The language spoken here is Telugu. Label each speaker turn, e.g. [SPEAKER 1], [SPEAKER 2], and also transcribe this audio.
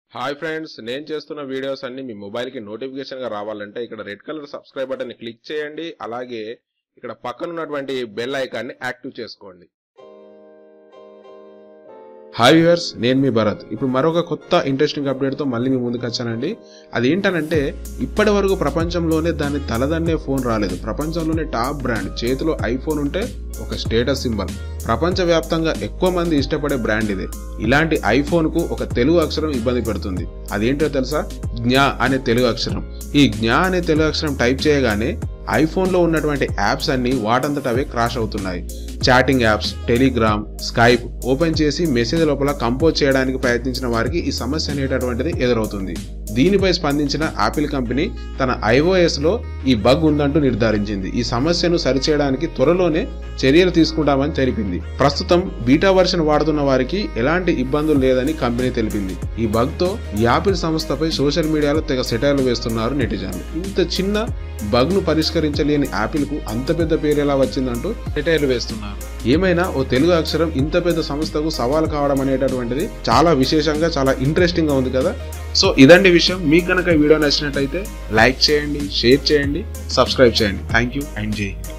[SPEAKER 1] హాయ్ ఫ్రెండ్స్ నేను చేస్తున్న వీడియోస్ అన్ని మీ మొబైల్కి నోటిఫికేషన్గా రావాలంటే ఇక్కడ రెడ్ కలర్ సబ్స్క్రైబ్ బటన్ని క్లిక్ చేయండి అలాగే ఇక్కడ పక్కన ఉన్నటువంటి బెల్ ఐకాన్ని యాక్టివ్ చేసుకోండి హాయ్ వ్యూవర్స్ నేను మీ భరత్ ఇప్పుడు మరొక కొత్త ఇంట్రెస్టింగ్ అప్డేట్తో మళ్ళీ మీ ముందుకు వచ్చానండి అదేంటనంటే ఇప్పటి వరకు ప్రపంచంలోనే దాన్ని తలదన్నే ఫోన్ రాలేదు ప్రపంచంలోనే టాప్ బ్రాండ్ చేతిలో ఐఫోన్ ఉంటే ఒక స్టేటస్ సింబల్ ప్రపంచవ్యాప్తంగా ఎక్కువ మంది ఇష్టపడే బ్రాండ్ ఇదే ఇలాంటి ఐఫోన్కు ఒక తెలుగు అక్షరం ఇబ్బంది పెడుతుంది అదేంటో తెలుసా జ్ఞా అనే తెలుగు అక్షరం ఈ జ్ఞా అనే తెలుగు అక్షరం టైప్ చేయగానే ఐఫోన్లో ఉన్నటువంటి యాప్స్ అన్ని వాటంతట అవే క్రాష్ అవుతున్నాయి chatting apps Telegram Skype open చేసి మెసేజ్ లోపల కంపోజ్ చేయడానికి ప్రయత్నించిన వారికి ఈ సమస్య అనేటటువంటిది ఎదురవుతుంది దీనిపై స్పందించిన యాపిల్ కంపెనీ తన ఐఓఎస్ లో ఈ బగ్ ఉందంటూ నిర్ధారించింది ఈ సమస్యను సరిచేయడానికి త్వరలోనే చర్యలు తీసుకుంటామని తెలిపింది ప్రస్తుతం బీటా వర్షన్ వాడుతున్న వారికి ఎలాంటి ఇబ్బందులు లేదని కంపెనీ తెలిపింది ఈ బగ్ తో యాపిల్ సంస్థపై సోషల్ మీడియాలో తెగ సెటైర్లు వేస్తున్నారు నెటిజన్లు ఇంత చిన్న బగ్ ను పరిష్కరించలేని యాపిల్ కు అంత పెద్ద పేరు ఎలా వచ్చిందంటూ సెటైర్లు వేస్తున్నారు ఏమైనా ఓ తెలుగు అక్షరం ఇంత పెద్ద సంస్థకు సవాల్ కావడం అనేటటువంటిది చాలా విశేషంగా చాలా ఇంట్రెస్టింగ్ గా ఉంది కదా సో ఇదండి విషయం మీకు కనుక ఈ వీడియో నచ్చినట్టయితే లైక్ చేయండి షేర్ చేయండి సబ్స్క్రైబ్ చేయండి థ్యాంక్ యూ అండ్ జై హింద్